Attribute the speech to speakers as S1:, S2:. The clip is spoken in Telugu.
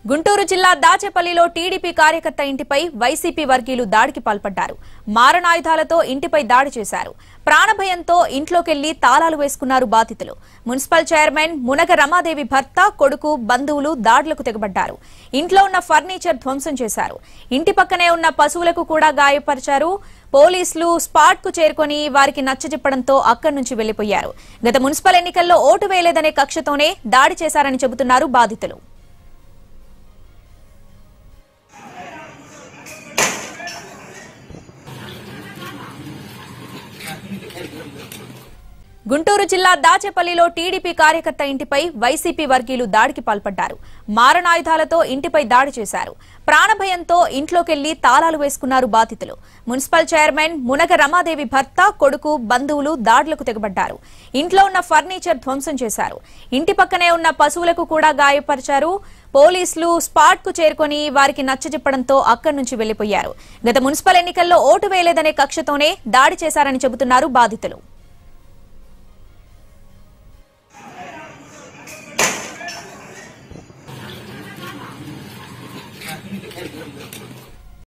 S1: గుంటూరు జిల్లా దాచేపల్లిలో టీడీపీ కార్యకర్త ఇంటిపై వైసీపీ వర్గీయులు దాడికి పాల్పడ్డారు మారణాయుధాలతో ఇంటిపై దాడి చేశారు ప్రాణభయంతో ఇంట్లోకెళ్లి తాళాలు వేసుకున్నారు బాధితులు మున్సిపల్ చైర్మన్ మునగ రమాదేవి భర్త కొడుకు బంధువులు దాడులకు తెగబడ్డారు ఇంట్లో ఉన్న ఫర్నిచర్ ధ్వంసం చేశారు ఇంటి పక్కనే ఉన్న పశువులకు కూడా గాయపరిచారు పోలీసులు స్పాట్ కు చేరుకొని వారికి నచ్చజెప్పడంతో అక్కడి నుంచి వెళ్లిపోయారు గత మున్సిపల్ ఎన్నికల్లో ఓటు వేయలేదనే కక్షతోనే దాడి చేశారని చెబుతున్నారు బాధితులు గుంటూరు జిల్లా దాచేపల్లిలో టీడీపీ కార్యకర్త ఇంటిపై వైసీపీ వర్గీయులు దాడికి పాల్పడ్డారు మారణాయుధాలతో ఇంటిపై దాడి చేశారు ప్రాణభయంతో ఇంట్లోకెళ్లి తాళాలు వేసుకున్నారు బాధితులు మున్సిపల్ చైర్మన్ మునగ రమాదేవి భర్త కొడుకు బంధువులు దాడులకు తెగబడ్డారు ఇంట్లో ఉన్న ఫర్నిచర్ ధ్వంసం చేశారు ఇంటి పక్కనే ఉన్న పశువులకు కూడా గాయపరిచారు పోలీసులు స్పాట్ కు చేరుకొని వారికి నచ్చజెప్పడంతో అక్కడి నుంచి వెళ్లిపోయారు గత మున్సిపల్ ఎన్నికల్లో ఓటు వేయలేదనే కక్షతోనే దాడి చేశారని చెబుతున్నారు బాధితులు